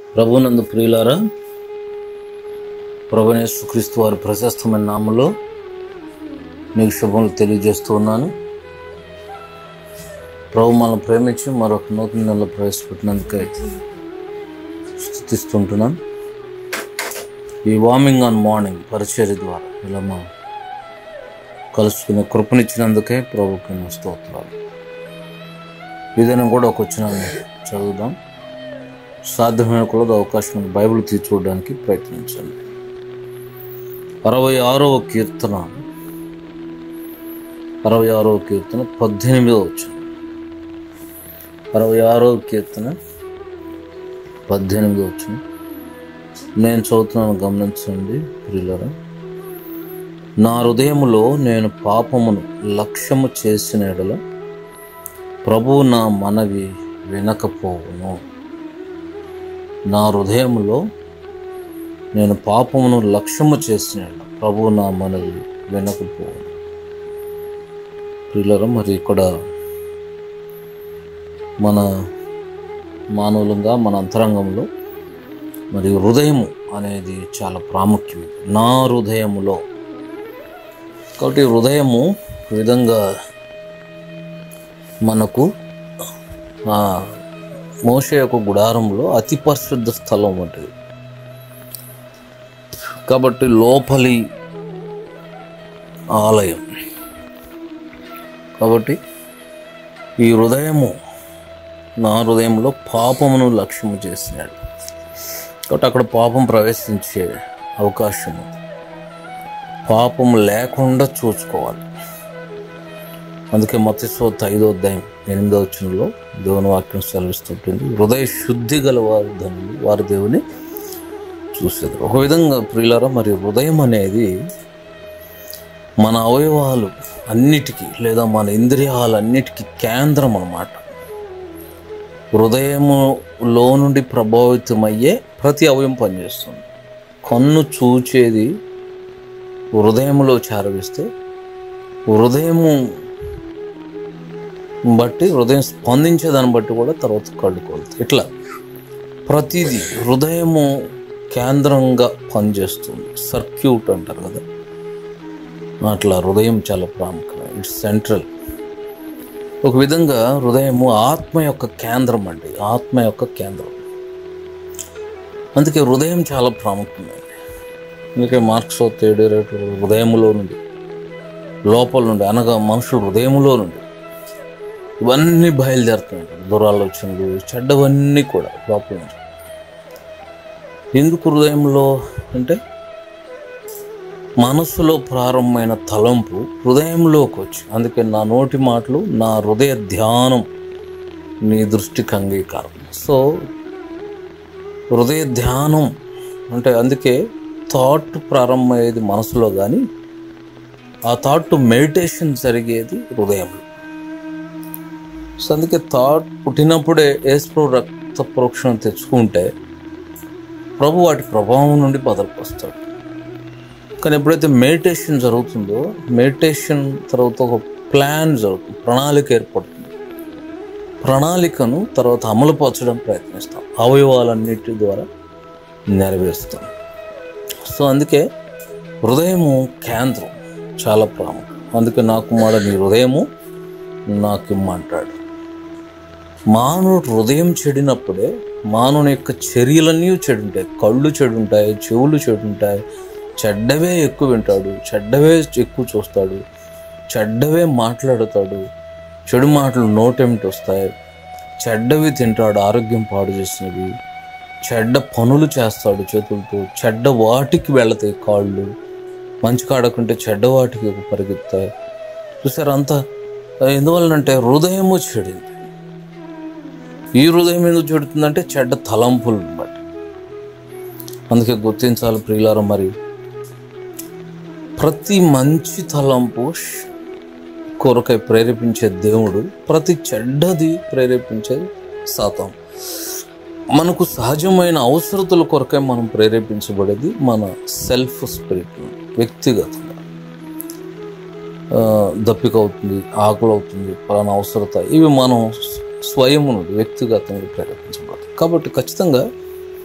ప్రభునందు ప్రియులారా ప్రభునేశ్వర క్రీస్తు వారి ప్రశస్తమైన నామంలో మీకు శుభములు తెలియజేస్తూ ఉన్నాను ప్రభు మనల్ని ప్రేమించి మరొక నూతన నెలలో ప్రవేశపెట్టినందుకై స్థుతిస్తుంటున్నాను ఈ వార్మింగ్ ఆన్ మార్నింగ్ పరిచర్య ద్వారా ఇలా మనం కలుసుకునే కృపనిచ్చినందుకే ప్రభుకి నా స్తోత్రాలు ఏదైనా కూడా ఒక వచ్చిన చదువుదాం సాధ్యమైన కూడా అవకాశం ఉంది బైబిల్ తీసి చూడడానికి ప్రయత్నించండి అరవై ఆరవ కీర్తన అరవై ఆరవ కీర్తన పద్దెనిమిదవ వచ్చిన అరవై ఆరవ కీర్తన పద్దెనిమిదవ వచ్చిన నేను చదువుతున్నాను గమనించండి ప్రియులరా నా హృదయములో నేను పాపమును లక్ష్యము చేసిన ఎడల ప్రభువు నా మనవి వినకపోవును నా హృదయములో నేను పాపమును లక్ష్యము చేసిన ఎడల ప్రభువు నా మనవి వినకపోవును ప్రియులరా మరి ఇక్కడ మన మానవులంగా మన అంతరంగంలో మరి హృదయము అనేది చాలా ప్రాముఖ్యం నా హృదయములో కాబట్టి హృదయము ఒక విధంగా మనకు ఆ, మోషే యొక్క గుడారంలో అతి పరిశుద్ధ స్థలం వంటిది కాబట్టి లోపలి ఆలయం కాబట్టి ఈ హృదయము నా హృదయంలో పాపమును లక్ష్యము చేసినాడు కాబట్టి అక్కడ పాపం ప్రవేశించే అవకాశం ఉంది పాపం లేకుండా చూసుకోవాలి అందుకే మత్స్యోత్ ఐదో అధ్యాయం ఎనిమిదో వచనంలో దేవుని వాక్యం సెలవిస్తుంటుంది హృదయ శుద్ధి గల వారు ధనులు వారి దేవుని చూసేది ఒక విధంగా ప్రియులారా మరి హృదయం అనేది మన అవయవాలు అన్నిటికీ లేదా మన ఇంద్రియాలన్నిటికీ కేంద్రం అన్నమాట హృదయములో నుండి ప్రభావితమయ్యే ప్రతి అవయం పనిచేస్తుంది కన్ను చూచేది హృదయంలో చేరవేస్తే హృదయము బట్టి హృదయం స్పందించే దాన్ని బట్టి కూడా తర్వాత కళ్ళు కొలుతాయి ఇట్లా ప్రతిదీ హృదయము కేంద్రంగా పనిచేస్తుంది సర్క్యూట్ అంటారు కదా అట్లా హృదయం చాలా ప్రాముఖ్యం ఇట్స్ సెంట్రల్ ఒక విధంగా హృదయము ఆత్మ యొక్క కేంద్రం అండి ఆత్మ యొక్క కేంద్రం అందుకే హృదయం చాలా ప్రాముఖ్యమైనది అందుకే మార్క్స్ తేడు హృదయములో నుండి లోపల నుండి అనగా మనుషులు హృదయములో నుండి ఇవన్నీ బయలుదేరుతుంటాయి దురాలోచనలు చెడ్డవన్నీ కూడా లోపల నుంచి ఎందుకు హృదయంలో అంటే మనసులో ప్రారంభమైన తలంపు హృదయంలోకి వచ్చి అందుకే నా నోటి మాటలు నా హృదయ ధ్యానం నీ దృష్టికి అంగీకారం సో హృదయ ధ్యానం అంటే అందుకే థాట్ ప్రారంభమయ్యేది మనసులో కానీ ఆ థాట్ మెడిటేషన్ జరిగేది హృదయంలో సో అందుకే థాట్ పుట్టినప్పుడే ఏసు రక్త ప్రోక్షణ తెచ్చుకుంటే ప్రభు వాటి ప్రభావం నుండి బదలుకొస్తాడు కానీ ఎప్పుడైతే మెడిటేషన్ జరుగుతుందో మెడిటేషన్ తర్వాత ఒక ప్లాన్ జరుగుతుంది ప్రణాళిక ఏర్పడుతుంది ప్రణాళికను తర్వాత అమలుపరచడం ప్రయత్నిస్తాం అవయవాలన్నిటి ద్వారా నెరవేరుస్తాం సో అందుకే హృదయము కేంద్రం చాలా ప్రాముఖ్యం అందుకే నా కుమారుడు నీ హృదయము నాకు ఇమ్మంటాడు మానవుడు హృదయం చెడినప్పుడే మానవుని యొక్క చర్యలన్నీ చెడుంటాయి కళ్ళు చెడుంటాయి చెవులు చెడుంటాయి చెడ్డవే ఎక్కువ వింటాడు చెడ్డవే ఎక్కువ చూస్తాడు చెడ్డవే మాట్లాడుతాడు చెడు మాటలు నోటెమిటి వస్తాయి చెడ్డవి తింటాడు ఆరోగ్యం పాడు చేసినవి చెడ్డ పనులు చేస్తాడు చేతులతో చెడ్డ వాటికి వెళతాయి కాళ్ళు మంచి కాడకుంటే చెడ్డ వాటికి పరిగెత్తాయి చూసారు అంతా ఎందువలనంటే హృదయము చెడింది ఈ హృదయం ఎందుకు చెడుతుందంటే చెడ్డ తలంపులను బట్టి అందుకే గుర్తించాలి ప్రియులారా మరి ప్రతి మంచి తలంపు ష్- కొరకై ప్రేరేపించే దేవుడు ప్రతి చెడ్డది ప్రేరేపించేది సాతం మనకు సహజమైన అవసరతల కొరకై మనం ప్రేరేపించబడేది మన సెల్ఫ్ స్పిరిట్ నుండి, వ్యక్తిగతంగా ఆ, దప్పిక అవుతుంది ఆకలి అవుతుంది పలానా అవసరత ఇవి మనం స్వయం నుండి వ్యక్తిగతంగా ప్రేరేపించబడతాం కాబట్టి ఖచ్చితంగా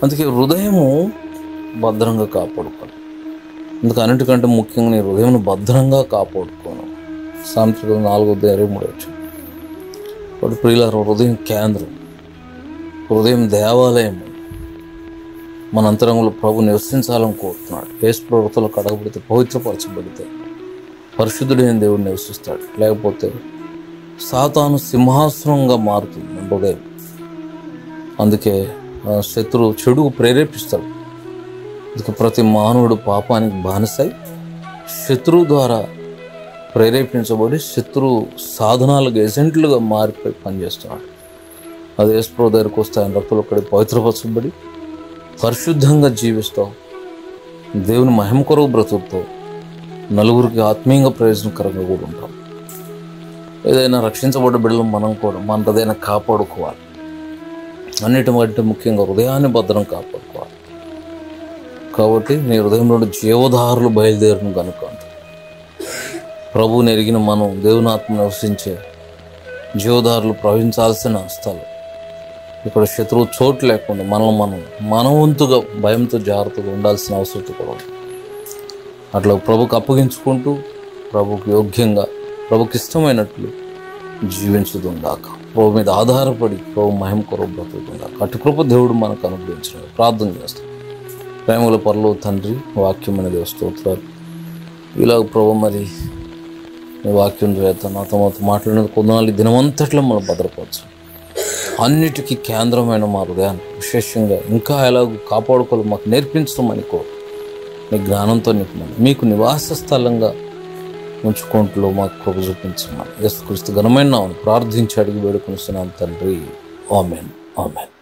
అందుకే హృదయము భద్రంగా కాపాడుకోవాలి అందుకు అన్నిటికంటే ముఖ్యంగా నీ హృదయం భద్రంగా కాపాడుకోను సాంస్కృతిక నాలుగో ఇరవై మూడు వచ్చి వాడు ప్రియుల హృదయం కేంద్రం హృదయం దేవాలయం మన అంతరంగంలో ప్రభు నివసించాలని కోరుతున్నాడు ఏసు ప్రవృత్తులు కడగబడితే పవిత్రపరచబడితే పరిశుద్ధుడైన దేవుడు నివసిస్తాడు లేకపోతే సాతాను సింహాసనంగా మారుతుంది మన హృదయం అందుకే ఆ, శత్రువు చెడుకు ప్రేరేపిస్తాడు అందుకే ప్రతి మానవుడు పాపానికి బానిసై శత్రువు ద్వారా ప్రేరేపించబడి శత్రువు సాధనాలుగా ఏజెంట్లుగా మారిపోయి పనిచేస్తున్నాడు అది యేసుప్రభు దగ్గరికి వస్తే ఆయన రక్తులు కడి పవిత్రపరచబడి పరిశుద్ధంగా జీవిస్తావు దేవుని మహిమ కొరకు బ్రతుకుతావు నలుగురికి ఆత్మీయంగా ప్రయోజనకరంగా కూడా ఉంటాం ఏదైనా రక్షించబడ్డ బిడ్డలు మనం కూడా మనదైనా కాపాడుకోవాలి అన్నిటికంటే ముఖ్యంగా హృదయాన్ని భద్రం కాపాడుకోవాలి కాబట్టి నీ హృదయంలో జీవధారులు బయలుదేరును కనుక అంట ప్రభువుని ఎరిగిన మనం దేవుని ఆత్మ నివసించే జీవదారులు ప్రవహించాల్సిన స్థలం ఇక్కడ శత్రువు చోటు లేకుండా మనల్ని మనం మనవంతుగా భయంతో జాగ్రత్తగా ఉండాల్సిన అవసరం కూడా ఉంది అట్లా ప్రభుకు అప్పగించుకుంటూ ప్రభుకు యోగ్యంగా ప్రభుకి ఇష్టమైనట్లు జీవించుతుందాక ప్రభు మీద ఆధారపడి ప్రభు మహిమ కొరకు బ్రతుకుతుందాక అటు కృప దేవుడు మనకు అనుగ్రహించిన ప్రార్థన చేస్తాం ప్రేమల పరలో తండ్రి వాక్యమైన దేవ స్తోత్రాలు ఇలాగ ప్రభు మరి నీ వాక్యం చేత నాతో మాతో మాట్లాడిన కొందనాలు ఈ దినమంతట్లో మనం భద్రపరచు అన్నిటికీ కేంద్రమైన మా హృదయాన్ని విశేషంగా ఇంకా ఎలాగో కాపాడుకోవాలి మాకు నేర్పించమని కో నీ జ్ఞానంతో నింపమని మీకు నివాస స్థలంగా ఉంచుకుంటూ మాకు కృప చూపించమని యేసుక్రీస్తు ఘనమైన నామమున ప్రార్థించి అడిగి వేడుకొనిస్తున్నాం తండ్రి ఆమెన్ ఆమెన్